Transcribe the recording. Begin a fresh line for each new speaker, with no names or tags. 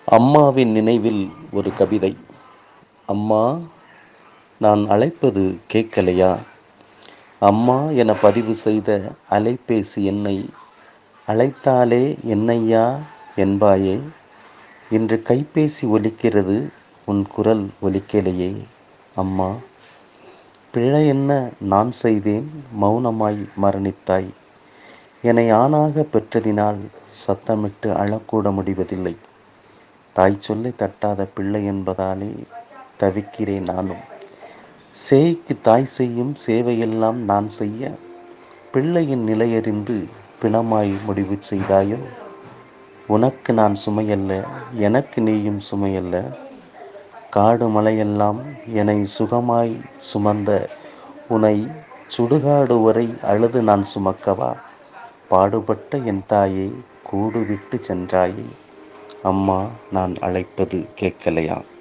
அம்மாவின் நினைவில் ஒரு கவிதை அம்மா நான் அழைப்பது கேட்கலையா அம்மா என பதிவு செய்த அலைபேசி எண்ணை அழைத்தாலே என்னையா என்பாயே இன்று கைபேசி ஒலிக்கிறது உன் குரல் ஒலிக்கலையே அம்மா பிழை என்ன நான் செய்தேன் மௌனமாய் மரணித்தாய் என்னை ஆணாக பெற்றதினால் சத்தமிட்டு அழக்கூட முடிவதில்லை தாய் சொல்லை தட்டாத பிள்ளை என்பதாலே தவிக்கிறேன் நானும் சேய்க்கு தாய் செய்யும் சேவையெல்லாம் நான் செய்ய பிள்ளையின் நிலையறிந்து பிணமாய் முடிவு செய்தாயோ உனக்கு நான் சுமையல்ல எனக்கு நீயும் சுமையல்ல காடு மலையெல்லாம் என்னை சுகமாய் சுமந்த உனை சுடுகாடு வரை அழுது நான் சுமக்கவா பாடுபட்ட என் தாயே கூடு விட்டு சென்றாயே அம்மா நான் அழைப்பது கேட்கலையா